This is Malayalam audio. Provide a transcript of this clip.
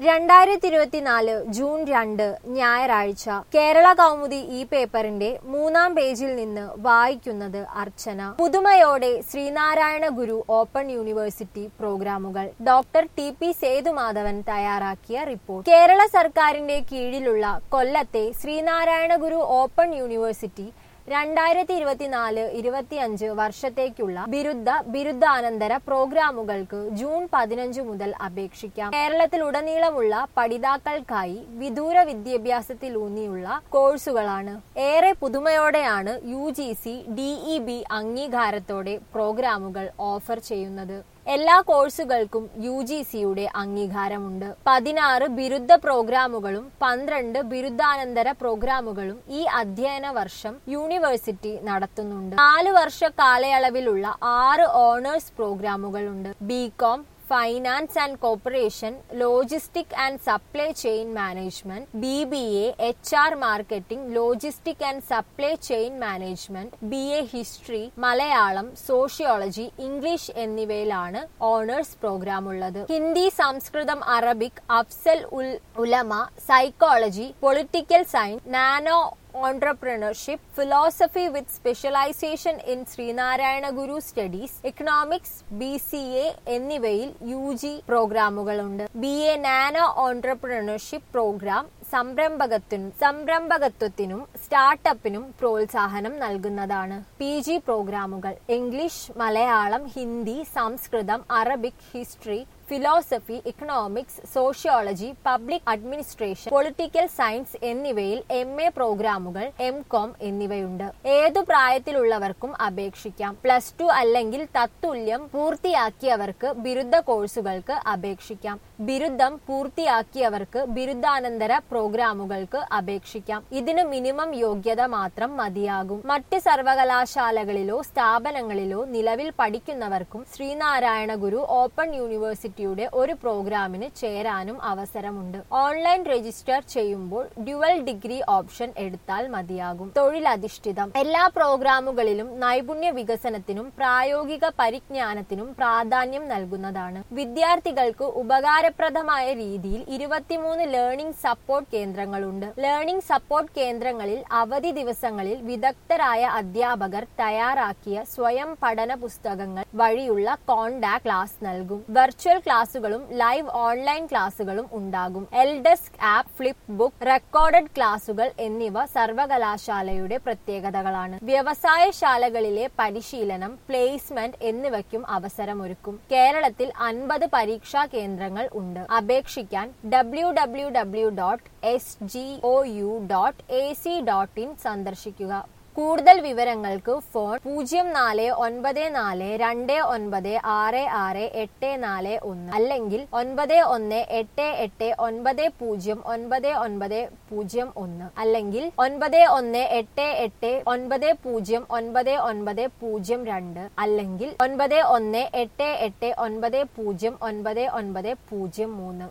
രണ്ടായിരത്തി ഇരുപത്തിനാല് ജൂൺ രണ്ട് ഞായറാഴ്ച കേരള കൗമുദി ഈ പേപ്പറിന്റെ മൂന്നാം പേജിൽ നിന്ന് വായിക്കുന്നത് അർച്ചന പുതുമയോടെ ശ്രീനാരായണ ഗുരു ഓപ്പൺ യൂണിവേഴ്സിറ്റി പ്രോഗ്രാമുകൾ ഡോക്ടർ ടി പി സേതുമാധവൻ തയ്യാറാക്കിയ റിപ്പോർട്ട് കേരള സർക്കാരിന്റെ കീഴിലുള്ള കൊല്ലത്തെ ശ്രീനാരായണ ഗുരു ഓപ്പൺ യൂണിവേഴ്സിറ്റി രണ്ടായിരത്തി ഇരുപത്തിനാല് ഇരുപത്തിയഞ്ച് വർഷത്തേക്കുള്ള ബിരുദ ബിരുദാനന്തര പ്രോഗ്രാമുകൾക്ക് ജൂൺ പതിനഞ്ച് മുതൽ അപേക്ഷിക്കാം കേരളത്തിലുടനീളമുള്ള പഠിതാക്കൾക്കായി വിദൂര വിദ്യാഭ്യാസത്തിലൂന്നിയുള്ള കോഴ്സുകളാണ് ഏറെ പുതുമയോടെയാണ് U G C D E B അംഗീകാരത്തോടെ പ്രോഗ്രാമുകൾ ഓഫർ ചെയ്യുന്നത് എല്ലാ കോഴ്സുകൾക്കും യു ജി സിയുടെ അംഗീകാരമുണ്ട് പതിനാറ് ബിരുദ പ്രോഗ്രാമുകളും പന്ത്രണ്ട് ബിരുദാനന്തര പ്രോഗ്രാമുകളും ഈ അധ്യയന വർഷം യൂണിവേഴ്സിറ്റി നടത്തുന്നുണ്ട് നാല് വർഷ കാലയളവിലുള്ള ആറ് ഓണേഴ്സ് പ്രോഗ്രാമുകളുണ്ട് B Com finance and corporation logistic and supply chain management B B A H R marketing logistic and supply chain management B A history Malayalam sociology English എന്നിവയിലാണ് ഓണേഴ്സ് പ്രോഗ്രാം ഉള്ളത് ഹിന്ദി സംസ്കൃതം Arabic Afzal ul Ulama psychology political science nano entrepreneurship philosophy with specialisation in Sreenarayana Guru studies economics B C A എന്നിവയിൽ യു ജി പ്രോഗ്രാമുകളുണ്ട് B A nano entrepreneurship programme സംരംഭകത്തിനും സംരംഭകത്വത്തിനും സ്റ്റാർട്ടപ്പിനും പ്രോത്സാഹനം നൽകുന്നതാണ് പി ജി പ്രോഗ്രാമുകൾ ഇംഗ്ലീഷ് മലയാളം ഹിന്ദി സംസ്കൃതം Arabic history philosophy economics sociology public administration political science എന്നിവയിൽ എം എ പ്രോഗ്രാമുകൾ എം കോം എന്നിവയുണ്ട് ഏതു പ്രായത്തിലുള്ളവർക്കും അപേക്ഷിക്കാം പ്ലസ് ടു അല്ലെങ്കിൽ തത്തുല്യം പൂർത്തിയാക്കിയവർക്ക് ബിരുദ കോഴ്സുകൾക്ക് അപേക്ഷിക്കാം ബിരുദം പൂർത്തിയാക്കിയവർക്ക് ബിരുദാനന്തര പ്രോഗ്രാമുകൾക്ക് അപേക്ഷിക്കാം ഇതിന് മിനിമം യോഗ്യത മാത്രം മതിയാകും മറ്റ് സർവകലാശാലകളിലോ സ്ഥാപനങ്ങളിലോ നിലവിൽ പഠിക്കുന്നവർക്കും ശ്രീനാരായണ ഗുരു ഓപ്പൺ യൂണിവേഴ്സിറ്റിയുടെ ഒരു പ്രോഗ്രാമിന് ചേരാനും അവസരമുണ്ട് ഓൺലൈൻ രജിസ്റ്റർ ചെയ്യുമ്പോൾ ഡ്യുവൽ ഡിഗ്രി ഓപ്ഷൻ എടുത്താൽ മതിയാകും തൊഴിലധിഷ്ഠിതം എല്ലാ പ്രോഗ്രാമുകളിലും നൈപുണ്യ വികസനത്തിനും പ്രായോഗിക പരിജ്ഞാനത്തിനും പ്രാധാന്യം നൽകുന്നതാണ് വിദ്യാർത്ഥികൾക്ക് ഉപകാരപ്രദമായ രീതിയിൽ ഇരുപത്തിമൂന്ന് ലേണിംഗ് സപ്പോർട്ട് കേന്ദ്രങ്ങളുണ്ട് ലേണിംഗ് സപ്പോർട്ട് കേന്ദ്രങ്ങളിൽ അവധി ദിവസങ്ങളിൽ വിദഗ്ധരായ അധ്യാപകർ തയ്യാറാക്കിയ സ്വയം പഠന പുസ്തകങ്ങൾ വഴിയുള്ള കോണ്ടാക്ട് ക്ലാസ് നൽകും വെർച്വൽ ക്ലാസുകളും ലൈവ് ഓൺലൈൻ ക്ലാസുകളും ഉണ്ടാകും LDesk app flip book recorded ക്ലാസുകൾ എന്നിവ സർവകലാശാലയുടെ പ്രത്യേകതകളാണ് വ്യവസായശാലകളിലെ പരിശീലനം പ്ലേസ്മെന്റ് എന്നിവയ്ക്കും അവസരമൊരുക്കും കേരളത്തിൽ അൻപത് പരീക്ഷാ കേന്ദ്രങ്ങൾ ഉണ്ട് അപേക്ഷിക്കാൻ W W W dot S G O U dot A C dot in സന്ദർശിക്കുക കൂടുതൽ വിവരങ്ങൾക്ക് ഫോൺ പൂജ്യം നാല് ഒൻപത് നാല് രണ്ട് ഒൻപത് ആറ് ആറ് എട്ട് നാല് ഒന്ന് അല്ലെങ്കിൽ ഒൻപത് ഒന്ന് എട്ട് എട്ട് ഒൻപത് പൂജ്യം ഒൻപത് ഒൻപത് പൂജ്യം ഒന്ന് അല്ലെങ്കിൽ ഒൻപത് ഒന്ന് എട്ട് എട്ട് ഒൻപത് പൂജ്യം ഒൻപത് ഒൻപത് പൂജ്യം രണ്ട് അല്ലെങ്കിൽ ഒൻപത് ഒന്ന് എട്ട് എട്ട് ഒൻപത് പൂജ്യം ഒൻപത് ഒൻപത് പൂജ്യം മൂന്ന്